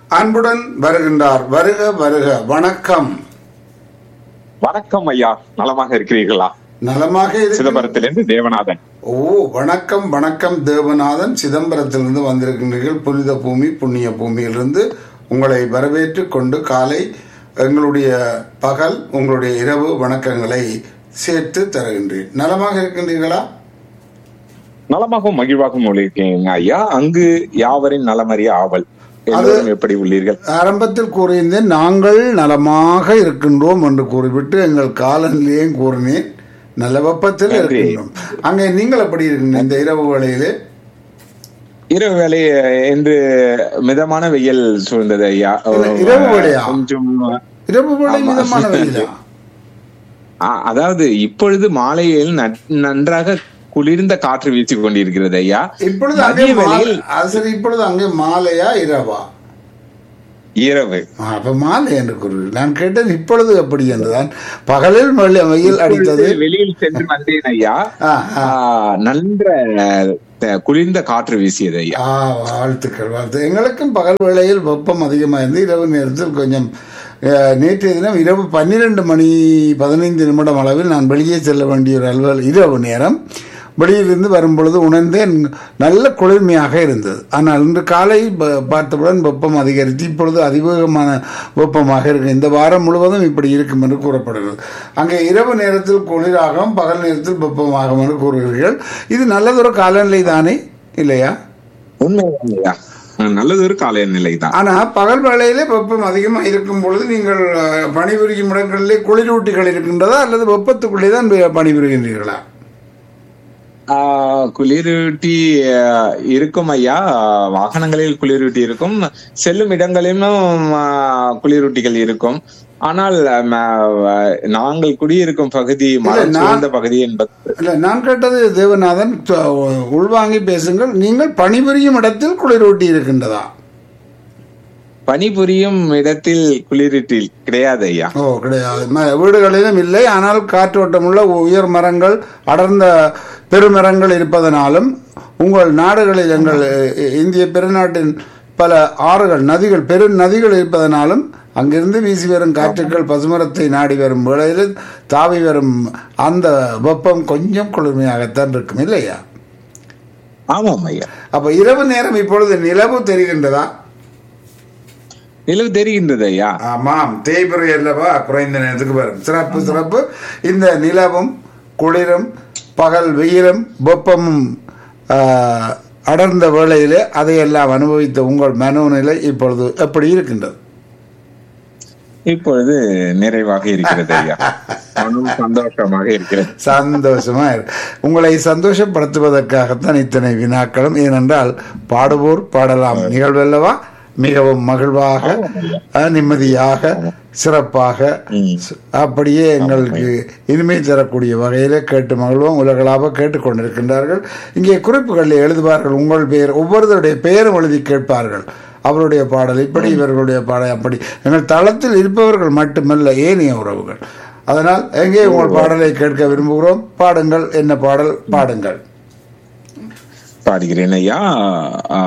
அன்புடன் வருகின்றார் வருக வருக வணக்கம் வணக்கம் ஐயா நலமாக இருக்கிறீர்களா நலமாக இருக்கு சிதம்பரத்திலிருந்து தேவநாதன் ஓ வணக்கம் வணக்கம் தேவநாதன் சிதம்பரத்திலிருந்து வந்திருக்கின்றீர்கள் புனித பூமி புண்ணிய பூமியிலிருந்து உங்களை வரவேற்று கொண்டு காலை எங்களுடைய பகல் உங்களுடைய இரவு வணக்கங்களை சேர்த்து தருகின்றேன் நலமாக இருக்கின்றீர்களா நலமாகவும் மகிழ்வாகவும் உள்ளீர்கள் ஐயா அங்கு யாவரின் நலமறிய ஆவல் எல்லோரும் எப்படி உள்ளீர்கள் ஆரம்பத்தில் கூறியிருந்தேன் நாங்கள் நலமாக இருக்கின்றோம் என்று கூறிவிட்டு எங்கள் காலநிலையும் கூறினேன் நல்ல வெப்பத்தில் நன்றி. இருக்கின்றோம் அங்கே நீங்கள் எப்படி இருக்கின்ற இந்த இரவு வேளையிலே இரவு வேலை என்று மிதமான வெயில் சூழ்ந்தது ஐயா இல்ல, இரவு வேளையா? கொஞ்சம் இரவு வேளை ஆமா. மிதமான வெயிலா ஆ, அதாவது இப்பொழுது மாலையில் நட்- நன்றாக குளிர்ந்த காற்று வீசிக் கொண்டிருக்கிறது ஐயா இப்பொழுது அங்கே மதிய மாலை- வேளையில் அது சரி இப்பொழுது அங்கே மாலையா இரவா இரவு ஆ, அப்ப மாலை என்று கூறுகிறேன் நான் கேட்டது இப்பொழுது எப்படி என்றுதான் பகலில் வெள்ளி வெயில் அடித்தது இப்பொழுது வெளியில் சென்று வந்தேன் ஐயா ஆ, ஆ. ஆ, நன்ற அஹ், குளிர்ந்த காற்று வீசியது ஐயா ஆ வாழ்த்துக்கள் வாழ்த்து எங்களுக்கும் பகல் வேளையில் வெப்பம் அதிகமாக இருந்து இரவு நேரத்தில் கொஞ்சம் அஹ், நேற்றைய தினம் இரவு பன்னிரண்டு மணி பதினைந்து நிமிடம் அளவில் நான் வெளியே செல்ல வேண்டிய ஒரு அலுவல் இரவு நேரம் வெளியிலிருந்து வரும்பொழுது உணர்ந்தேன் நல்ல குளிர்மையாக இருந்தது ஆனால் இன்று காலை ப- பார்த்தவுடன் வெப்பம் அதிகரித்து இப்பொழுது அதிவேகமான வெப்பமாக இருக்கு இந்த வாரம் முழுவதும் இப்படி இருக்கும் என்று கூறப்படுகிறது அங்கே இரவு நேரத்தில் குளிராகவும் பகல் நேரத்தில் வெப்பமாகும் என்று கூறுகிறீர்கள் இது நல்லதொரு காலநிலை தானே இல்லையா உண்மைதான் ஐயா நல்லதொரு காலநிலை தான் ஆனா பகல் வேளையிலே வெப்பம் அதிகமாக இருக்கும் பொழுது நீங்கள் அஹ், பணிபுரியும் இடங்களிலே குளிரூட்டிகள் இருக்கின்றதா அல்லது வெப்பத்துக்குள்ளே தான் ப- பணிபுரிகின்றீர்களா குளிரூட்டி ஆஹ், இருக்கும் ஐயா வாகனங்களில் குளிரூட்டி இருக்கும் செல்லும் இடங்களிலும் ஆஹ், குளிரூட்டிகள் இருக்கும் ஆனால் ஆம், ஆஹ், நாங்கள் குடியிருக்கும் பகுதி மரம் நான்- சூழ்ந்த பகுதி என்பது இல்ல நான் கேட்டது தேவநாதன் த- உள்வாங்கி பேசுங்கள் நீங்கள் பணிபுரியும் இடத்தில் குளிரூட்டி இருக்கின்றதா பணிபுரியும் இடத்தில் குளிரூட்டி கிடையாது ஐயா ஓ கிடையாது ம- வீடுகளிலும் இல்லை ஆனால் காற்றோட்டமுள்ள உயர் மரங்கள் அடர்ந்த பெருமரங்கள் இருப்பதனாலும் உங்கள் நாடுகளில் எங்கள் இ- இந்திய பெருநாட்டின் பல ஆறுகள் நதிகள் பெரு நதிகள் இருப்பதனாலும் அங்கிருந்து வீசி வரும் காற்றுக்கள் பசுமரத்தை நாடி வரும் வேளையில் தாவி வரும் அந்த வெப்பம் கொஞ்சம் குளிர்மையாகத்தான் இருக்கும் இல்லையா ஆமாம் ஐயா அப்ப இரவு நேரம் இப்பொழுது நிலவு தெரிகின்றதா நிலவு தெரிகின்றது ஐயா ஆமாம் தேய்பிறை அல்லவா குறைந்த நேரத்துக்கு வரும் சிறப்பு சிறப்பு இந்த நிலவும் குளிரும் பகல் வெயிலும் வெப்பமும் ஆ, அடர்ந்த வேளையிலே அதையெல்லாம் அனுபவித்த உங்கள் மனோநிலை இப்பொழுது எப்படி இருக்கின்றது இப்பொழுது நிறைவாக இருக்கிறது ஐயா மனம் சந்தோஷமாக இருக்கிறது சந்தோஷமா இரு. உங்களை சந்தோஷப்படுத்துவதற்காகத்தான் இத்தனை வினாக்களும் ஏனென்றால் பாடுவோர் பாடலாம் நிகழ்வல்லவா மிகவும் மகிழ்வாக அஹ், நிம்மதியாக சிறப்பாக ம். ச- அப்படியே எங்களுக்கு இனிமை தரக்கூடிய வகையில கேட்டு மகிழ்வோம் உலகளாக கேட்டுக்கொண்டிருக்கின்றார்கள் இங்கே குறிப்புகளில் எழுதுவார்கள் உங்கள் பெயர் ஒவ்வொருவருடைய பெயரும் எழுதி கேட்பார்கள் அவருடைய பாடல் இப்படி இவர்களுடைய பாடல் அப்படி எங்கள் தளத்தில் இருப்பவர்கள் மட்டுமல்ல ஏனைய உறவுகள் அதனால் எங்கே உங்கள் பாடலை கேட்க விரும்புகிறோம் பாடுங்கள் என்ன பாடல் பாடுங்கள் பாடுகிறேன் ஐயா ஆ,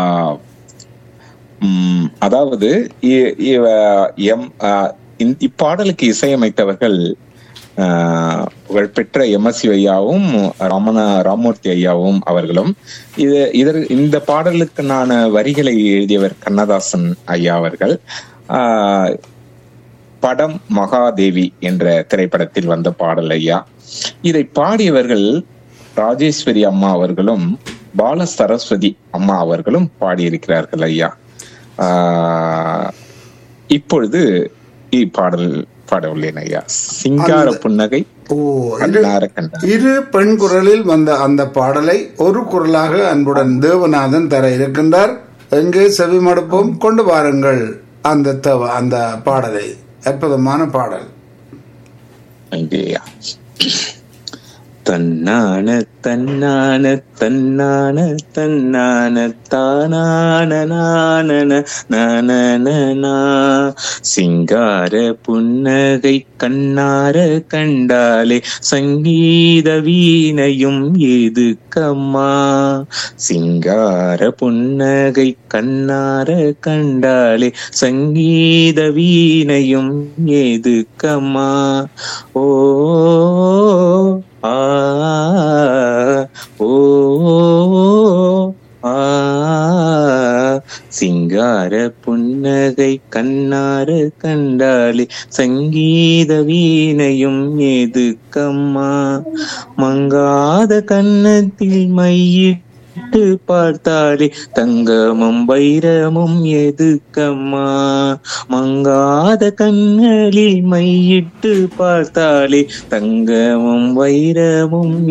ம், அதாவது இ- இவ- எம் ஆ, இந்த- இப்பாடலுக்கு இசையமைத்தவர்கள் ஆ, புகழ்பெற்ற எம் எஸ் ஐயாவும் ரமண ராமூர்த்தி ஐயாவும் அவர்களும் இது இதர் இந்த பாடலுக்கான வரிகளை எழுதியவர் கண்ணதாசன் ஐயா அவர்கள் ஆ, படம் மகாதேவி என்ற திரைப்படத்தில் வந்த பாடல் ஐயா இதை பாடியவர்கள் ராஜேஸ்வரி அம்மா அவர்களும் பால சரஸ்வதி அம்மா அவர்களும் பாடியிருக்கிறார்கள் ஐயா ஆஹ் இப்பொழுது இப்பாடல் பாட உள்ளேன் ஐயா சிங்கார புன்னகை ஓ இரு கண்ணார கண்ணா இரு பெண் குரலில் வந்த அந்த பாடலை ஒரு குரலாக அன்புடன் தேவநாதன் தர இருக்கின்றார் எங்கே செவிமடுப்போம் கொண்டு வாருங்கள் அந்த தவ அந்த பாடலை அற்புதமான பாடல் ஐயா தன்னான தன்னான தன்னான தன்னான தானான நானன நானனா சிங்கார புன்னகை கண்ணார கண்டாலே சங்கீத வீணையும் எதுக்கம்மா சிங்கார புன்னகை கண்ணார கண்டாலே சங்கீத வீணையும் எதுக்கம்மா ஓ ஆ ஓ ஆ சிங்கார புன்னகை கண்ணார கண்டாலே சங்கீத வீணையும் எதுக்கம்மா மங்காத கன்னத்தில் மையிட்டு பார்த்தாலே தங்கமும் வைரமும் எதுக்கம்மா மங்காத கண்களில் மையிட்டு பார்த்தாலே தங்கமும் வைரமும்